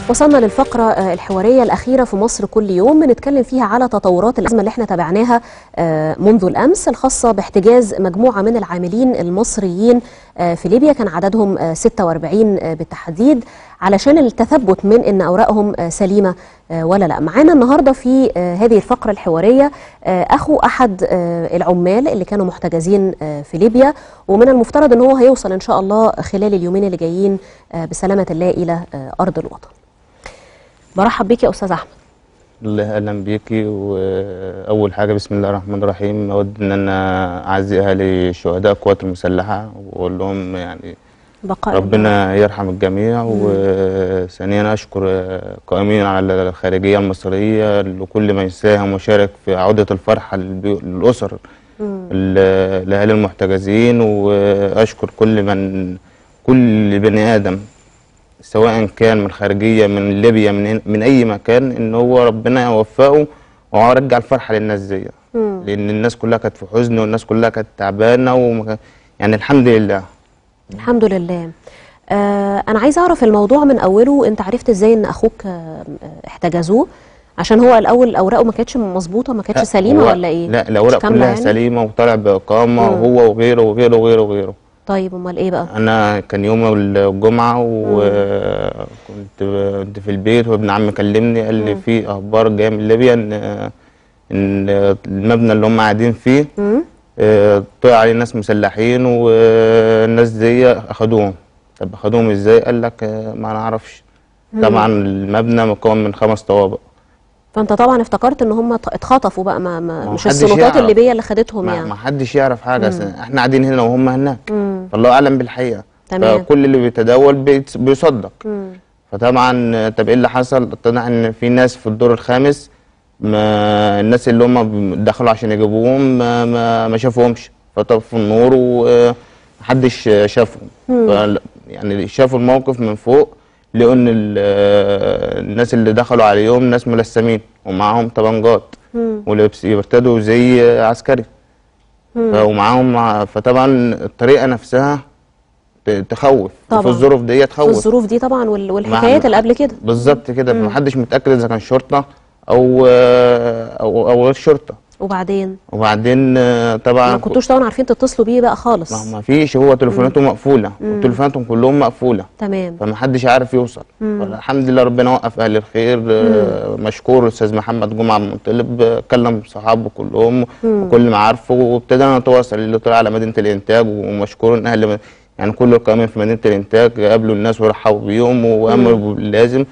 وصلنا للفقرة آه، الحوارية الأخيرة في مصر كل يوم بنتكلم فيها على تطورات الأزمة اللي احنا تابعناها آه، منذ الأمس الخاصة باحتجاز مجموعة من العاملين المصريين آه، في ليبيا كان عددهم آه، 46 آه، بالتحديد علشان التثبت من أن أوراقهم آه، سليمة آه، ولا لا معانا النهاردة في آه، هذه الفقرة الحوارية آه، أخو أحد آه، العمال اللي كانوا محتجزين آه، في ليبيا ومن المفترض أن هو هيوصل إن شاء الله خلال اليومين اللي جايين آه، بسلامة الله إلى آه، أرض الوطن برحب بيك يا استاذ احمد الله اهلا بيكي واول حاجه بسم الله الرحمن الرحيم اود ان انا اعزي اهالي شهداء القوات المسلحه واقول لهم يعني بقاء ربنا يرحم الجميع وثانيا اشكر القائمين على الخارجيه المصريه لكل من ساهم وشارك في عوده الفرحه للبيو- للاسر ال- لاهالي المحتجزين واشكر كل من كل بني ادم سواء كان من الخارجيه من ليبيا من من اي مكان ان هو ربنا يوفقه ويرجع الفرحه للناس دي لان الناس كلها كانت في حزن والناس كلها كانت تعبانه وما- يعني الحمد لله الحمد لله آه انا عايزه اعرف الموضوع من اوله انت عرفت ازاي ان اخوك آه آه، احتجزوه عشان هو الاول اوراقه ما كانتش مظبوطه ما كانتش لا، سليمه هو- ولا ايه لا مش الاوراق كاملة كلها يعني؟ سليمه وطالع باقامه مم. وهو وغيره وغيره وغيره وغيره طيب امال ايه بقى انا كان يوم الجمعه وكنت كنت في البيت وابن عمي كلمني قال لي في اخبار جايه من ليبيا ان ان المبنى اللي هم قاعدين فيه مم؟ آه، طلع عليه ناس مسلحين والناس دي اخدوهم طب اخدوهم ازاي قال لك آه، ما نعرفش طبعا المبنى مكون من خمس طوابق فانت طبعا افتكرت ان هم ت- اتخطفوا بقى ما, ما ما مش حدش السلطات يعرف. الليبيه اللي خدتهم ما, يعني ما حدش يعرف حاجه أصل احنا قاعدين هنا وهم هناك مم. فالله اعلم بالحقيقه تمام. فكل اللي بيتداول بيت- بيصدق مم. فطبعا آه، طب ايه اللي حصل طلع ان في ناس في الدور الخامس ما الناس اللي هم دخلوا عشان يجيبوهم ما, ما, ما شافوهمش فطفوا النور ومحدش شافهم فل- يعني شافوا الموقف من فوق لقوا ان ال- آه، الناس اللي دخلوا عليهم ناس ملثمين ومعاهم طبنجات مم. ولبس يرتدوا زي عسكري ف- ومعاهم فطبعا الطريقه نفسها ت- تخوف طبعاً. في الظروف دي في تخوف الظروف دي طبعا وال- والحكايات اللي قبل كده بالظبط كده فمحدش متاكد اذا كان شرطه او او او غير شرطه وبعدين وبعدين آه، ما طبعا كنتوش طبعا عارفين تتصلوا بيه بقى خالص ما ما فيش هو تليفوناته مقفوله وتليفوناتهم كلهم مقفوله تمام فمحدش عارف يوصل الحمد لله ربنا وقف اهل الخير آه، مشكور الاستاذ محمد جمعه المنطلب آه، كلم صحابه كلهم وكل معارفه وابتدينا نتواصل اللي طلع على مدينه الانتاج ومشكور ان اهل يعني كل القائمين في مدينه الانتاج قابلوا الناس ورحبوا بيهم وامروا باللازم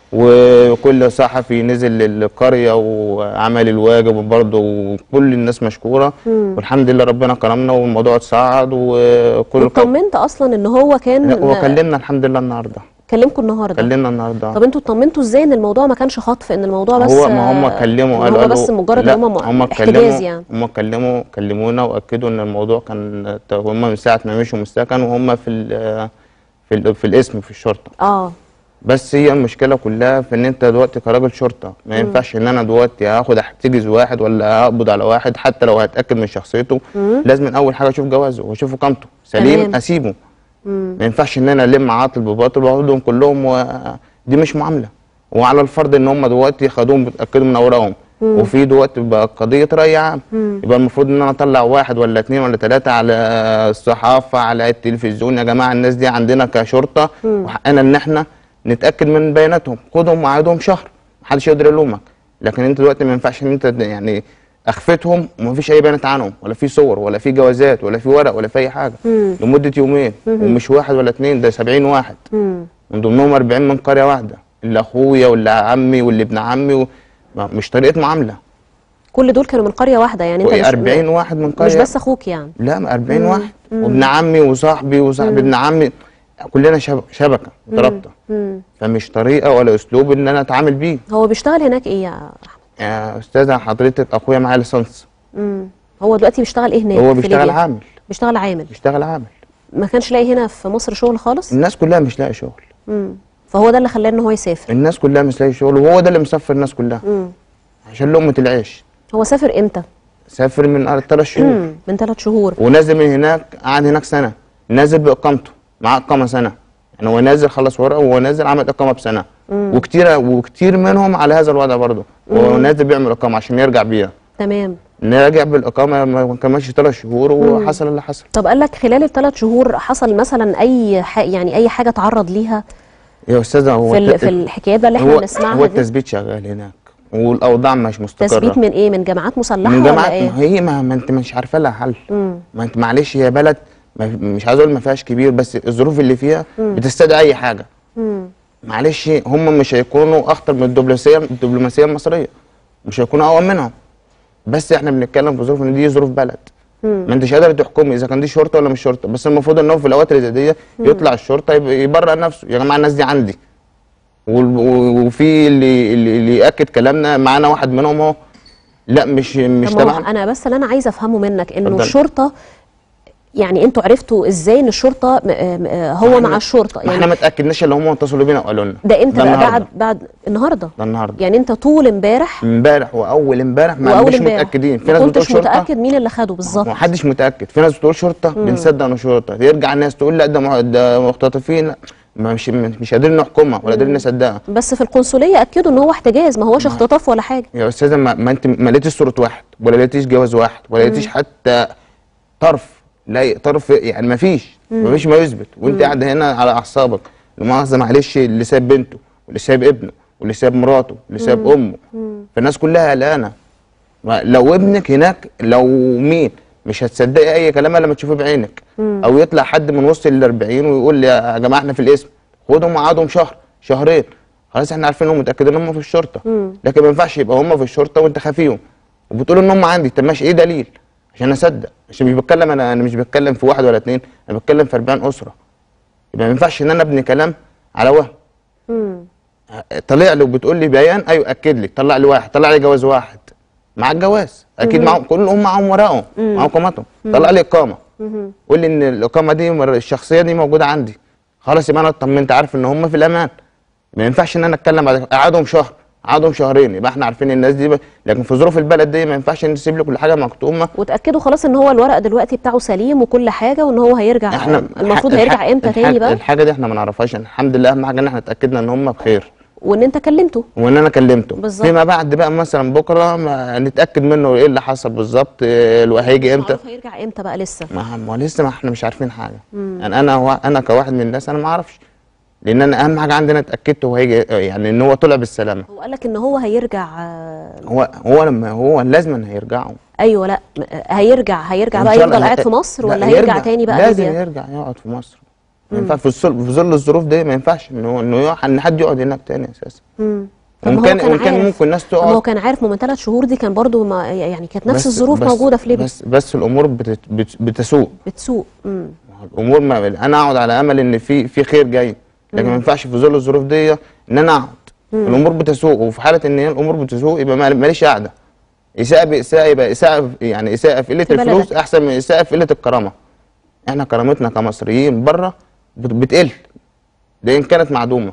وكل صحفي نزل للقريه وعمل الواجب وبرضه وكل الناس مشكوره والحمد لله ربنا كرمنا والموضوع اتصعد وكل الق- اطمنت اصلا ان هو كان لا، هو كلمنا الحمد لله النهارده كلمكم النهارده كلمنا النهارده طب انتوا اطمنتوا ازاي ان الموضوع ما كانش خطف ان الموضوع بس هو ما هم كلموا إن قالوا هو قالوا بس مجرد لا، ان هم هم احتجاز كلموا يعني هم كلموا كلمونا واكدوا ان الموضوع كان هم من ساعه ما مشوا من السكن وهم في ال في ال في الاسم في الشرطه اه بس هي المشكله كلها في ان انت دلوقتي كراجل شرطه ما ينفعش ان انا دلوقتي هاخد احتجز واحد ولا هقبض على واحد حتى لو هتاكد من شخصيته لازم من اول حاجه اشوف جوازه واشوف اقامته سليم تمام. اسيبه ما ينفعش ان انا الم عاطل بباطل واخدهم كلهم و... دي مش معامله وعلى الفرض ان هم دلوقتي خدوهم بيتاكدوا من اوراقهم وفي دلوقتي بقى قضيه راي عام يبقى المفروض ان انا اطلع واحد ولا اثنين ولا ثلاثه على الصحافه على التلفزيون يا جماعه الناس دي عندنا كشرطه وحقنا ان احنا نتاكد من بياناتهم خدهم وعادهم شهر محدش يقدر يلومك لكن انت دلوقتي ما ينفعش ان انت يعني اخفتهم ومفيش اي بيانات عنهم ولا في صور ولا في جوازات ولا في ورق ولا في اي حاجه لمده يومين ومش واحد ولا اثنين ده 70 واحد مم. من ضمنهم 40 من قريه واحده اللي اخويا واللي عمي واللي ابن عمي و... ما- مش طريقه معامله كل دول كانوا من قريه واحده يعني انت مش 40 واحد من قريه مش بس اخوك يعني لا ما 40 واحد وابن عمي وصاحبي وصاحب ابن عمي كلنا شب... شبكه مترابطه مم. فمش طريقه ولا اسلوب ان انا اتعامل بيه هو بيشتغل هناك ايه يا احمد يا استاذه حضرتك اخويا معاه ليسانس مم. هو دلوقتي بيشتغل ايه هناك هو في بيشتغل ليبيا؟ عامل بيشتغل عامل بيشتغل عامل ما كانش لاقي هنا في مصر شغل خالص الناس كلها مش لاقي شغل مم. فهو ده اللي خلاه ان هو يسافر الناس كلها مش لاقي شغل وهو ده اللي مسافر الناس كلها مم. عشان لقمه العيش هو سافر امتى سافر من ثلاث شهور مم. من ثلاث شهور ونازل من هناك قعد هناك سنه نازل باقامته معاه اقامه سنه يعني هو نازل خلص ورقه وهو نازل عمل اقامه بسنه وكتير وكتير منهم على هذا الوضع برضه ونازل بيعمل اقامه عشان يرجع بيها تمام نراجع بالاقامه ما كملش ثلاث شهور وحصل اللي حصل طب قال لك خلال الثلاث شهور حصل مثلا اي ح... يعني اي حاجه تعرض ليها يا استاذه هو في ال... الت- في الحكايات بقى اللي احنا هو بنسمعها هو دي التثبيت شغال هناك والاوضاع مش مستقره تثبيت من ايه من جامعات مسلحه من ولا جامعات ايه ما هي ما, ما انت مش عارفه لها حل مم. ما انت معلش هي بلد ما مش عايز اقول ما فيهاش كبير بس الظروف اللي فيها بتستدعي اي حاجه مم. معلش هم مش هيكونوا اخطر من الدبلوماسيه الدبلوماسيه المصريه مش هيكونوا اقوى منهم بس احنا بنتكلم في ظروف ان دي ظروف بلد ما انتش قادر تحكمي اذا كان دي شرطه ولا مش شرطه بس المفروض ان هو في الاوقات اللي زي دي يطلع الشرطه يب- يبرئ نفسه يا جماعه الناس دي عندي وال- و- وفي اللي اللي اللي ياكد كلامنا معانا واحد منهم اهو لا مش مش طب ما هو تبعنا انا بس اللي انا عايزه افهمه منك انه اتفضل. الشرطه يعني انتوا عرفتوا ازاي ان الشرطه م- م- هو ما مع احنا- الشرطه ما احنا يعني ما اتاكدناش الا هم اتصلوا بينا وقالوا لنا ده امتى بقى النهاردة. بعد بعد النهارده ده النهارده يعني انت طول امبارح امبارح واول امبارح ما واول مش امبارح متاكدين في ما ناس بتقول كنتش شرطه متاكد مين اللي خده بالظبط ما حدش متاكد في ناس بتقول شرطه بنصدق انه شرطه يرجع الناس تقول لا ده مع- ده مختطفين لا ما مش مش قادرين نحكمها ولا قادرين نصدقها بس في القنصليه اكدوا ان هو احتجاز ما هوش اختطاف ولا حاجه يا استاذه ما, ما انت ما لقيتيش صوره واحد ولا لقيتيش جواز واحد ولا لقيتيش حتى طرف لا طرف يعني ما فيش ما فيش ما يثبت وانت قاعده هنا على اعصابك المؤاخذه معلش اللي ساب بنته واللي ساب ابنه واللي ساب مراته واللي ساب امه فالناس كلها قلقانه ما- لو ابنك هناك لو مين مش هتصدقي اي كلام الا لما تشوفيه بعينك او يطلع حد من وسط ال 40 ويقول يا جماعه احنا في الاسم خدهم وقعدهم شهر شهرين خلاص احنا عارفين انهم متاكدين ان هم في الشرطه لكن ما ينفعش يبقى هم في الشرطه وانت خافيهم وبتقول ان هم عندي طب ماشي ايه دليل عشان اصدق عشان مش بتكلم انا انا مش بتكلم في واحد ولا اتنين انا بتكلم في 40 اسره يبقى ما ينفعش ان انا ابني كلام على وهم مم. طلع لي وبتقول لي بيان ايوه اكد لي طلع لي واحد طلع لي جواز واحد مع الجواز اكيد معاهم كلهم معاهم ورقهم معاهم اقامتهم طلع لي اقامه قول لي ان الاقامه دي مر- الشخصيه دي موجوده عندي خلاص يبقى انا اطمنت عارف ان هم في الامان ما ينفعش ان انا اتكلم بعد قعدهم شهر قعدهم شهرين يبقى احنا عارفين الناس دي ب... لكن في ظروف البلد دي ما ينفعش نسيب له كل حاجه مكتومه وتاكدوا خلاص ان هو الورق دلوقتي بتاعه سليم وكل حاجه وان هو هيرجع احنا المفروض الح- هيرجع امتى الح- تاني بقى الحاجه دي احنا ما نعرفهاش الحمد لله اهم حاجه ان احنا اتاكدنا ان هم بخير وان انت كلمته وان انا كلمته بالظبط. فيما بعد بقى مثلا بكره ما نتاكد منه ايه اللي حصل بالظبط إيه اللي هيجي امتى معروف هيرجع امتى بقى لسه ما ما لسه ما احنا مش عارفين حاجه يعني انا هو انا كواحد من الناس انا ما اعرفش لان انا اهم حاجه عندنا اتاكدت هو هيجي يعني ان هو طلع بالسلامه هو قال لك ان هو هيرجع آه، هو هو لما هو لازم هيرجعوا ايوه لا م- هيرجع هيرجع إن بقى شاء الله يفضل قاعد ه- في مصر لا، ولا هيرجع تاني بقى لازم ليبيا يرجع يقعد في مصر ما ينفعش في الظل في ظل الظروف دي ما ينفعش ان هو انه يقعد- ان حد يقعد هناك تاني اساسا مم. طب ما هو وكان كان وكان عارف. ممكن الناس طب ما هو تقعد كان عارف ما من ثلاث شهور دي كان برضو ما يعني كانت نفس بس- الظروف بس- موجوده في ليبيا بس بس الامور بتت بت بتسوء بتسوق مم. الامور ما انا اقعد على امل ان في في خير جاي لكن ما ينفعش في ظل الظروف دي ان انا اقعد الامور بتسوء وفي حاله ان هي الامور بتسوء يبقى ما- ماليش قاعده اساءه باساءه يبقى اساءه يعني اساءه في قله في بلدك. الفلوس احسن من اساءه في قله الكرامه احنا كرامتنا كمصريين بره بت- بتقل لان كانت معدومه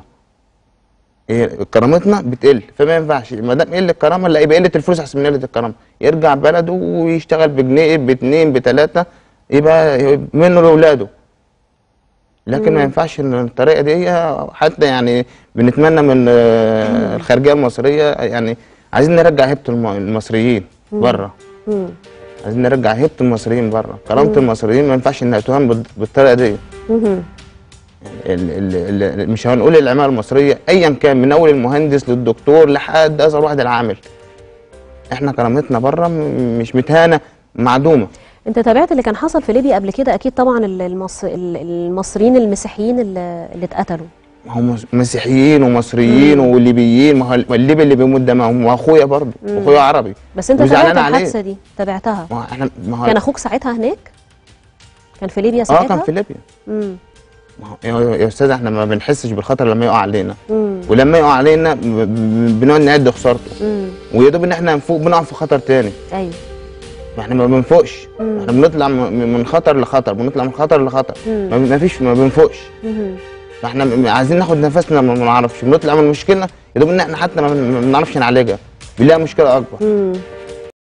هي كرامتنا بتقل فما ينفعش ما دام قله الكرامه لا يبقى قله الفلوس احسن من قله الكرامه يرجع بلده ويشتغل بجنيه باتنين بتلاته يبقى يبقى منه لاولاده لكن ما ينفعش ان الطريقه دي حتى يعني بنتمنى من آه، الخارجيه المصريه يعني عايزين نرجع هيبه الم- المصريين بره مم. عايزين نرجع هيبه المصريين بره كرامه المصريين ما ينفعش انها تهان بال- بالطريقه دي مهم. ال ال ال مش هنقول العماله المصريه ايا كان من اول المهندس للدكتور لحد اصغر واحد العامل احنا كرامتنا بره م- مش متهانه معدومه انت تابعت اللي كان حصل في ليبيا قبل كده اكيد طبعا ال- المص... ال- المصريين المسيحيين اللي, اللي اتقتلوا هم مسيحيين ومصريين وليبيين ما هو الليبي اللي بيموت ده ما هو اخويا برضه اخويا عربي بس انت وزعلان تابعت عليه. الحادثه دي تابعتها ما هو احنا ما هو كان اخوك ساعتها هناك كان في ليبيا اه ساعتها كان في ليبيا مم. ما هو يا يا استاذ احنا ما بنحسش بالخطر لما يقع علينا مم. ولما يقع علينا ب- ب- بنقعد نعد خسارته مم. ويا دوب ان احنا نفوق بنقع في خطر تاني ايوه ما احنا ما بنفوقش احنا بنطلع م- من خطر لخطر بنطلع من خطر لخطر مم. ما ما فيش ما بنفوقش مهم. فاحنا م- عايزين ناخد نفسنا ما ما نعرفش بنطلع من المشكله يا دوب ان احنا حتى ما بن- ما بنعرفش نعالجها بنلاقي مشكله اكبر مم.